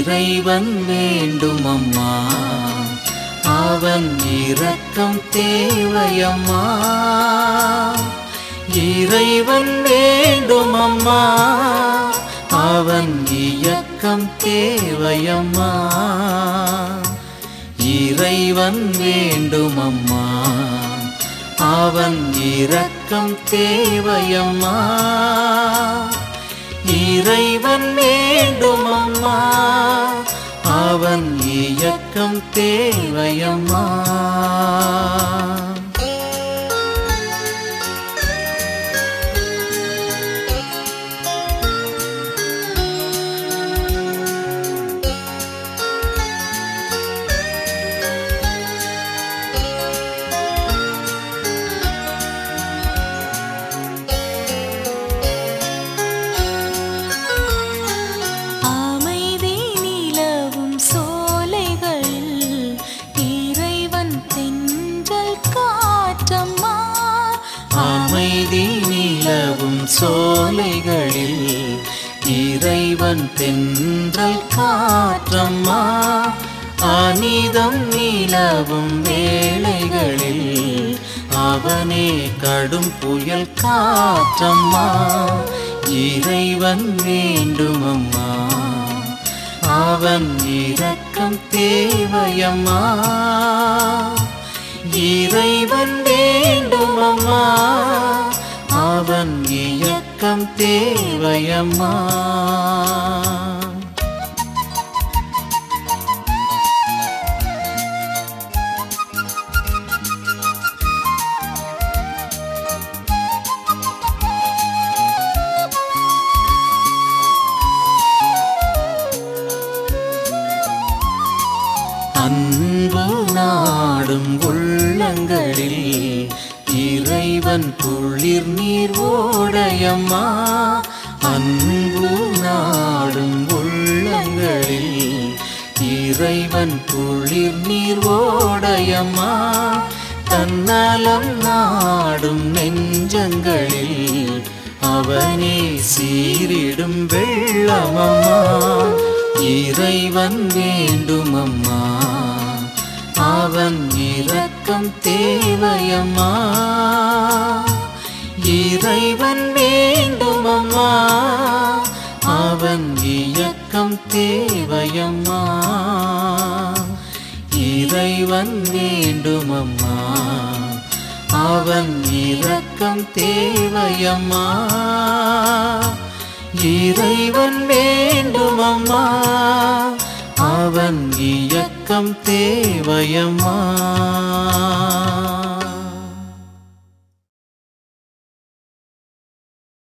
இறைவன் வேண்டும் அம்மா அவன் இரக்கம் தேவையம்மா இறைவன் வேண்டும் அம்மா அவன் இயக்கம் தேவையம்மா இறைவன் வேண்டும் அம்மா அவன் இரக்கம் தேவையம்மா இறைவன் வேண்டும் அம்மா அவன் இயக்கம் தேவையம்மா அமைதி நிலவும் சோலைகளில் இறைவன் தென்றல் காற்றம்மா அமைதி நிலவும் சோலைகளில் இறைவன் தென்றல் காற்றம்மா அனிதம் நிலவும் வேளைகளில் அவனே கடும் புயல் காற்றம்மா இறைவன் வேண்டுமம்மா அவன் இரக்கம் தேவையம்மா இறைவன் வேண்டுமம்மா அவன் இயக்கம் தேவையம்மா அன்பு நாடும் உள்ளங்களில் இறைவன் குளிர் நீர் ஓடையம்மா அன்பு நாடும் உள்ளங்களில் இறைவன் குளிர் நீர் ஓடையம்மா தன்னலம் நாடும் நெஞ்சங்களில் அவனே சீரிடும் வெள்ளமம்மா இறைவன் வேண்டுமம்மா அவன் இரக்கம் தேவையம்மா இறைவன் வேண்டுமம்மா அவன் இயக்கம் தேவையம்மா இறைவன் வேண்டுமம்மா அவன் இரக்கம் தேவையம்மா இறைவன் வேண்டுமம்மா அவன் இயக்கம் தேவையம்மா